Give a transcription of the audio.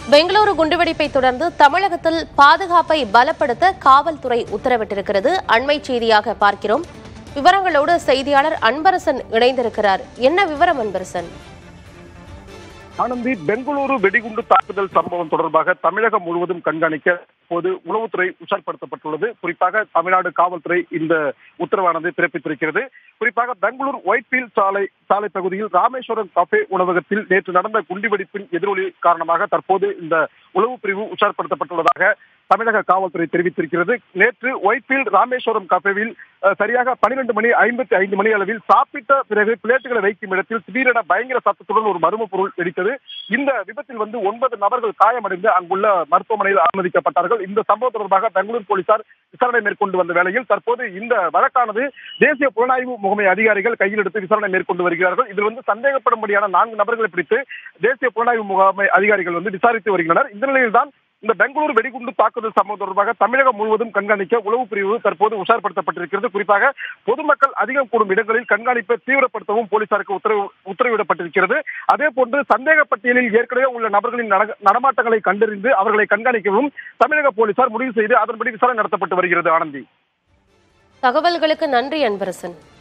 பெங்களூரு குண்டுவெடிப்பை தொடர்ந்து தமிழகத்தில் பாதுகாப்பை பலப்படுத்த காவல்துறை உத்தரவிட்டிருக்கிறது அண்மை செய்தியாக பார்க்கிறோம் விவரங்களோடு செய்தியாளர் அன்பரசன் இணைந்திருக்கிறார் என்ன விவரம் அன்பரசன் ஆனந்தி பெங்களூரு வெடிகுண்டு தாக்குதல் சம்பவம் தொடர்பாக தமிழகம் முழுவதும் கண்காணிக்க இப்போது உளவுத்துறை உஷார்படுத்தப்பட்டுள்ளது குறிப்பாக தமிழ்நாடு காவல்துறை இந்த உத்தரவானது பிறப்பித்திருக்கிறது குறிப்பாக பெங்களூர் ஒயிட்ஃபீல்ட் சாலை சாலை பகுதியில் ராமேஸ்வரம் கஃபே உணவகத்தில் நேற்று நடந்த குண்டுவெடிப்பின் எதிரொலி காரணமாக தற்போது இந்த உளவு பிரிவு உஷார்படுத்தப்பட்டுள்ளதாக தமிழக காவல்துறை தெரிவித்திருக்கிறது நேற்று ஒயிட்ஃபீல்ட் ராமேஸ்வரம் கஃபேவில் அஹ், சரியாக பன்னிரண்டு மணி ஐம்பத்தி ஐந்து மணி அளவில் சாப்பிட்ட பிறகு பிளேட்டுகளை வைக்கும் இடத்தில் திடீரென பயங்கர சத்தத்துடன் ஒரு மர்ம பொருள் வெடித்தது இந்த விபத்தில் வந்து ஒன்பது நபர்கள் காயமடைந்து அங்குள்ள மருத்துவமனையில் அனுமதிக்கப்பட்டார்கள் இந்த சம்பவம் தொடர்பாக பெங்களூர் போலீசார் விசாரணை மேற்கொண்டு வந்த வேளையில் தற்போது இந்த வழக்கானது தேசிய புலனாய்வு முகமை அதிகாரிகள் கையில் எடுத்து விசாரணை மேற்கொண்டு வருகிறார்கள் இதில் வந்து சந்தேகப்படும்படியான நான்கு நபர்களை பிடித்து தேசிய புலனாய்வு முகமை அதிகாரிகள் வந்து விசாரித்து வருகின்றனர் இந்த நிலையில்தான் இந்த பெங்களூரு வெடிகுண்டு தாக்குதல் சம்பவம் தொடர்பாக தமிழகம் முழுவதும் கண்காணிக்க உளவு பிரிவு தற்போது உஷார்படுத்தப்பட்டிருக்கிறது குறிப்பாக பொதுமக்கள் அதிகம் கூடும் இடங்களில் கண்காணிப்பை தீவிரப்படுத்தவும் போலீசாருக்கு உத்தரவு உத்தரவிடப்பட்டிருக்கிறது அதே போன்று சந்தேக பட்டியலில் ஏற்கனவே உள்ள நபர்களின் நட- நடமாட்டங்களை கண்டறிந்து அவர்களை கண்காணிக்கவும் தமிழக போலீசார் முடிவு செய்து அதன்படி விசாரணை நடத்தப்பட்டு வருகிறது ஆனந்தி தகவல்களுக்கு நன்றி அன்பரசன்